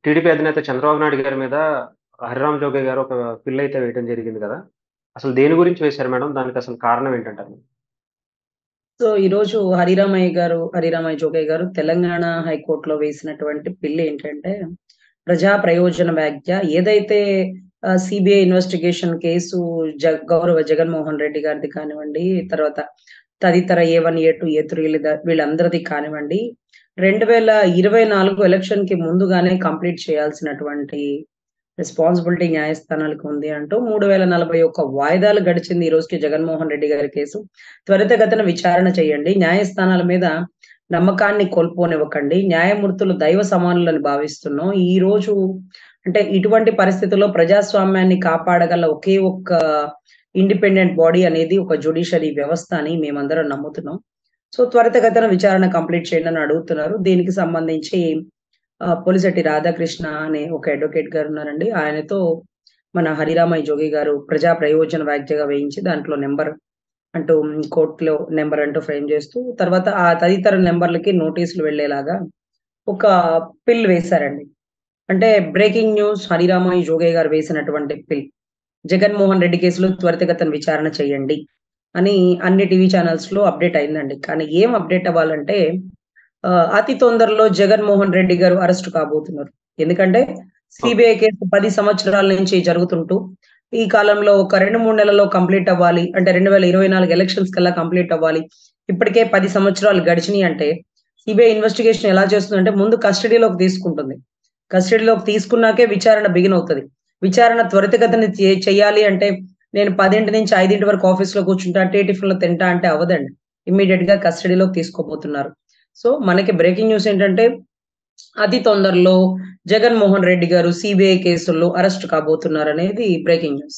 TDP అధినేత చంద్రబాబు నాయుడు గారి మీద హరిరామ్ జోగయ్య గారు ఒక పిల్ అయితే వేయడం జరిగింది కదా! అసలు దేని గురించి వేశారు మేడం? దానికి అసలు కారణం ఏంటంటారు? సో, ఈరోజు హరిరామయ్య గారు, హరిరామయ్య జోగయ్య గారు తెలంగాణ హైకోర్ట్‌లో వేసినటువంటి పిల్ ఏంటంటే, ప్రజా ప్రయోజన వ్యాఖ్య ఏదైతే ఆహ్, సీబీఐ ఇన్వెస్టిగేషన్ కేసు జ గౌరవ జగన్మోహన్ రెడ్డి గారిది కానివ్వండి, తర్వాత తదితర ఏ1, ఏ2, ఏ3 వీళ్ళ వీళ్ళందరిది కానివ్వండి, 2024 ఎలక్షన్‌కి ముందుగానే కంప్లీట్ చేయాల్సినటువంటి రెస్పాన్సిబిలిటీ న్యాయస్థానాలకు ఉంది అంటూ 3041 వాయిదాలు గడిచింది ఈ రోజుకి జగన్మోహన్ రెడ్డి గారి కేసు. త్వరితగతిన విచారణ చేయండి. న్యాయస్థానాల మీద నమ్మకాన్ని కోల్పోనివ్వకండి. న్యాయమూర్తులు దైవ సమానులని భావిస్తున్నాం. ఈరోజు అంటే ఇటువంటి పరిస్థితుల్లో ప్రజాస్వామ్యాన్ని కాపాడగల ఒకే ఒక్క ఇండిపెండెంట్ బాడీ అనేది ఒక జ్యుడిషియరీ వ్యవస్థ అని మేమందరం నమ్ముతున్నాం. సో, త్వరితగతిన విచారణ కంప్లీట్ చేయండి అని అడుగుతున్నారు. దీనికి సంబంధించి ఆహ్, పొలిశెట్టి రాధాకృష్ణ అనే ఒక అడ్వొకేట్ గారు ఉన్నారండి. ఆయనతో మన హరిరామయ్య జోగయ్య గారు ప్రజా ప్రయోజన వ్యాఖ్యగా వేయించి దాంట్లో నంబర్ అంటూ కోర్ట్‌లో నంబర్ అంటూ ఫ్రేమ్ చేస్తూ తర్వాత ఆ తదితర నంబర్‌లకి నోటీసులు వెళ్ళేలాగా ఒక పిల్ వేశారండి. అంటే బ్రేకింగ్ న్యూస్ హరిరామయ్య జోగయ్య గారు వేసినటువంటి పిల్. జగన్మోహన్ రెడ్డి కేసులో త్వరితగతిన విచారణ చేయండి అని అన్ని టీవీ ఛానల్స్‌లో అప్డేట్ అయిందండి. కానీ ఏం అప్డేట్ అవ్వాలంటే ఆహ్, అతి తొందరలో జగన్మోహన్ రెడ్డి గారు అరెస్ట్ కాబోతున్నారు. ఎందుకంటే సీబీఐ కేసు 10 సంవత్సరాల నుంచి జరుగుతుంటూ ఈ కాలంలో ఒక 2, 3 నెలల్లో కంప్లీట్ అవ్వాలి. అంటే 2024 ఎలక్షన్స్ కల్లా కంప్లీట్ అవ్వాలి. ఇప్పటికే 10 సంవత్సరాలు గడిచినియి అంటే సీబీఐ ఇన్వెస్టిగేషన్ ఎలా చేస్తుందంటే ముందు కస్టడీలోకి తీసుకుంటుంది. కస్టడీలోకి తీసుకున్నాకే విచారణ బిగిన్ అవుతది. విచారణ త్వరితగతిన చే చేయాలి అంటే నేను 10 నుంచి 5 వరకు ఆఫీస్‌లో కూర్చుంటా, టీ టిఫిన్‌లు తింటా అంటే అవ్వదండి. ఇమ్మీడియేట్‌గా కస్టడీలోకి తీసుకోబోతున్నారు. సో, మనకి బ్రేకింగ్ న్యూస్ ఏంటంటే అతి తొందరలో జగన్మోహన్ రెడ్డి గారు సీబీఐ కేసుల్లో అరెస్ట్ కాబోతున్నారనేది బ్రేకింగ్ న్యూస్.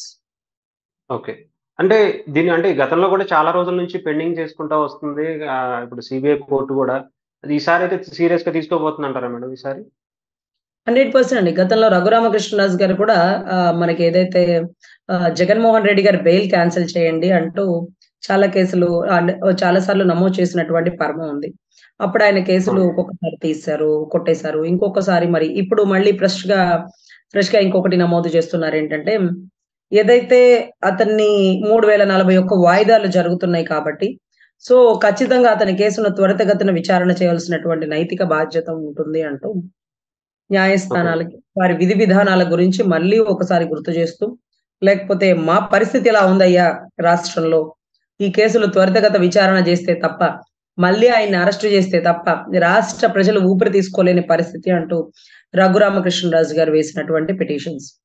ఓకే. అంటే దీన్ని అంటే గతంలో కూడా చాలా రోజుల నుంచి పెండింగ్ చేసుకుంటా వస్తుంది. ఆహ్, ఇప్పుడు సీబీఐ కోర్ట్ గూడా అది ఈసారి అయితే సీరియస్‌గా తీసుకోబోతుందంటారా మేడం ఈసారి? 100% అండి. గతంలో రఘురామకృష్ణరాజు గారు కూడా ఆహ్, మనకి ఏదైతే ఆహ్, జగన్మోహన్ రెడ్డి గారి బెయిల్ క్యాన్సెల్ చేయండి అంటూ చాలా కేసులు అంటే చాలా సార్లు నమోదు చేసినటువంటి పర్వం ఉంది. అప్పుడు ఆయన కేసులు అవును. ఒక్కొక్కసారి తీశారు, కొట్టేశారు. ఇంకొకసారి మరి ఇప్పుడు మళ్ళీ ఫ్రెష్‌గా ఫ్రెష్‌గా ఇంకొకటి నమోదు చేస్తున్నారేంటంటే ఏదైతే అతన్ని 3041 వాయిదాలు జరుగుతున్నాయి కాబట్టి సో, ఖచ్చితంగా అతని కేసును త్వరితగతిన విచారణ చేయాల్సినటువంటి నైతిక బాధ్యత ఉంటుంది అంటూ ఓకే. న్యాయస్థానాలకి వారి విధి విధానాల గురించి మళ్ళీ ఒకసారి గుర్తు చేస్తూ, లేకపోతే మా పరిస్థితి ఇలా ఉందయ్యా రాష్ట్రంలో. ఈ కేసులు త్వరితగత విచారణ చేస్తే తప్ప, మళ్ళీ ఆయన్ని అరెస్ట్ చేస్తే తప్ప రాష్ట్ర ప్రజలు ఊపిరి తీసుకోలేని పరిస్థితి అంటూ రఘురామకృష్ణరాజు గారు వేసినటువంటి పిటిషన్స్.